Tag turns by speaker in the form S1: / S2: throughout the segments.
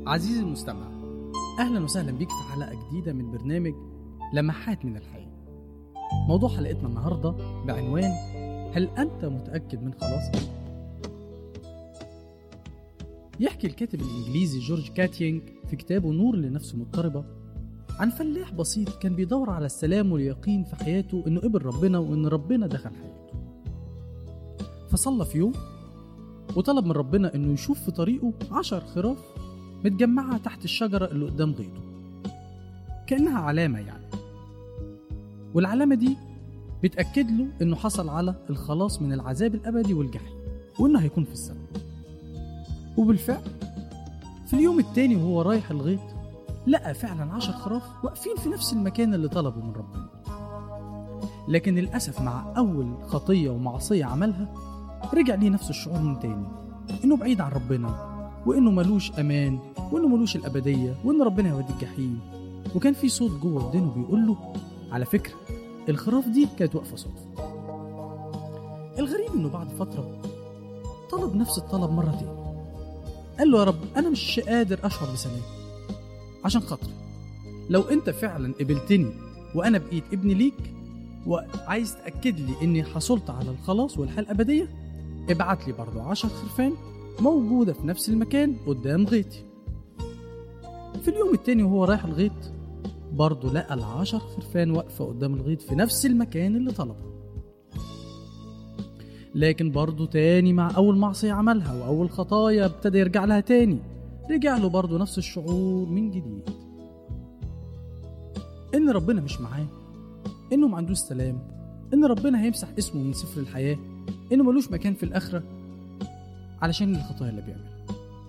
S1: عزيزي المستمع أهلا وسهلا بيك في حلقة جديدة من برنامج لمحات من الحياة موضوع حلقتنا النهاردة بعنوان هل أنت متأكد من خلاصك؟ يحكي الكاتب الإنجليزي جورج كاتينج في كتابه نور لنفسه مضطربة عن فلاح بسيط كان بيدور على السلام واليقين في حياته إنه قبل ربنا وإن ربنا دخل حياته فصلى في يوم وطلب من ربنا إنه يشوف في طريقه عشر خراف متجمعة تحت الشجرة اللي قدام غيطه كأنها علامة يعني والعلامة دي بتأكد له إنه حصل على الخلاص من العذاب الأبدي والجحيم وإنه هيكون في السماء وبالفعل في اليوم التاني وهو رايح الغيط لقى فعلا عشر خراف واقفين في نفس المكان اللي طلبوا من ربنا لكن للأسف مع أول خطية ومعصية عملها رجع ليه نفس الشعور من تاني إنه بعيد عن ربنا وإنه ملوش أمان وإنه ملوش الأبدية وإن ربنا يوديه الجحيم وكان في صوت جوه ودانه بيقول له على فكرة الخراف دي كانت واقفة صدفة الغريب إنه بعد فترة طلب نفس الطلب مرة تاني قال له يا رب أنا مش قادر أشعر بسلام عشان خاطري لو أنت فعلا قبلتني وأنا بقيت ابن ليك وعايز تأكد لي إني حصلت على الخلاص والحياة الأبدية ابعت لي برضو عشر خرفان موجودة في نفس المكان قدام غيطي في اليوم التاني وهو رايح الغيط برضه لقى العشر خرفان واقفة قدام الغيط في نفس المكان اللي طلبها لكن برضه تاني مع أول معصية عملها وأول خطايا ابتدى يرجع لها تاني رجع له برضه نفس الشعور من جديد إن ربنا مش معاه إنه ما عندوش سلام إن ربنا هيمسح اسمه من سفر الحياة إنه ملوش مكان في الآخرة علشان الخطايا اللي بيعملها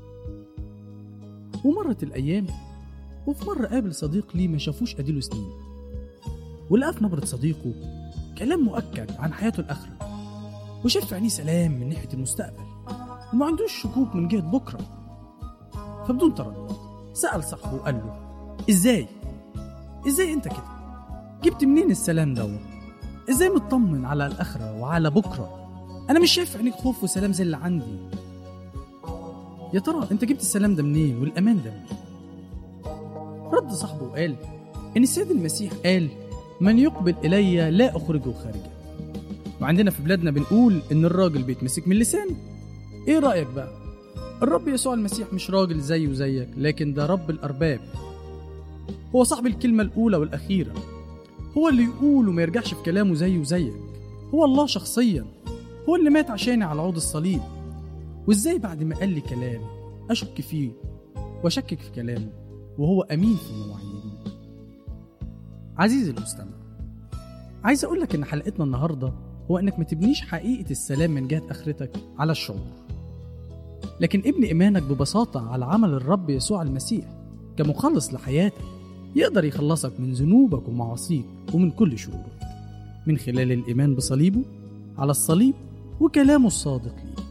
S1: ومرت الأيام وفي مرة قابل صديق ليه ما شافوش أديله سنين ولقى في نبرة صديقه كلام مؤكد عن حياته الآخرة وشاف في عينيه سلام من ناحية المستقبل وما عندوش شكوك من جهة بكرة فبدون تردد سأل صاحبه وقال له إزاي؟ إزاي أنت كده؟ جبت منين السلام دوت؟ إزاي مطمن على الآخرة وعلى بكرة؟ أنا مش شايف في عينيك خوف وسلام زي اللي عندي يا ترى أنت جبت السلام ده منين والأمان ده منين؟ رد صاحبه وقال إن السيد المسيح قال من يقبل إلي لا أخرجه خارجا وعندنا في بلادنا بنقول إن الراجل بيتمسك من لسانه إيه رأيك بقى؟ الرب يسوع المسيح مش راجل زيه وزيك لكن ده رب الأرباب هو صاحب الكلمة الأولى والأخيرة هو اللي يقول وما يرجعش في كلامه زيه وزيك هو الله شخصيا هو اللي مات عشاني على عود الصليب وازاي بعد ما قال لي كلام اشك فيه واشكك في كلامه وهو امين في مواعيده عزيزي المستمع عايز اقول لك ان حلقتنا النهارده هو انك ما تبنيش حقيقه السلام من جهه اخرتك على الشعور لكن ابني ايمانك ببساطه على عمل الرب يسوع المسيح كمخلص لحياتك يقدر يخلصك من ذنوبك ومعاصيك ومن كل شرورك من خلال الايمان بصليبه على الصليب وكلامه الصادق ليه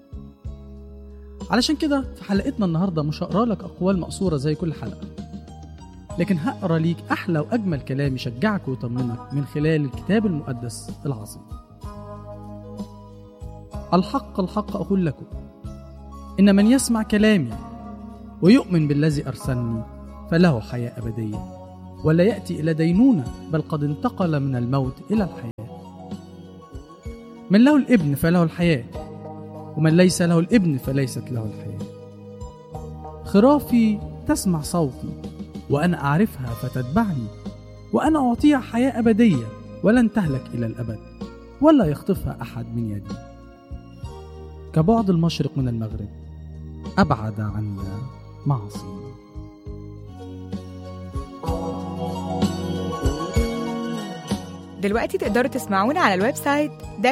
S1: علشان كده في حلقتنا النهاردة مش هقرا لك أقوال مقصورة زي كل حلقة لكن هقرا ليك أحلى وأجمل كلام يشجعك ويطمنك من خلال الكتاب المقدس العظيم الحق الحق أقول لكم إن من يسمع كلامي ويؤمن بالذي أرسلني فله حياة أبدية ولا يأتي إلى دينونة بل قد انتقل من الموت إلى الحياة من له الابن فله الحياة ومن ليس له الابن فليست له الحياة خرافي تسمع صوتي وأنا أعرفها فتتبعني وأنا أعطيها حياة أبدية ولن تهلك إلى الأبد ولا يخطفها أحد من يدي كبعد المشرق من المغرب أبعد عنا معصي
S2: دلوقتي تقدروا تسمعونا على الويب سايت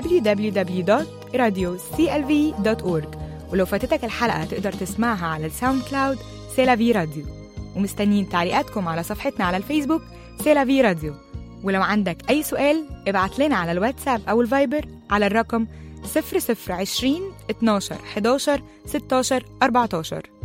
S2: www.radioclv.org ولو فاتتك الحلقة تقدر تسمعها على الساوند كلاود سيلافي راديو ومستنيين تعليقاتكم على صفحتنا على الفيسبوك سيلافي راديو ولو عندك أي سؤال ابعت لنا على الواتساب أو الفايبر على الرقم 0020 12 11 16 14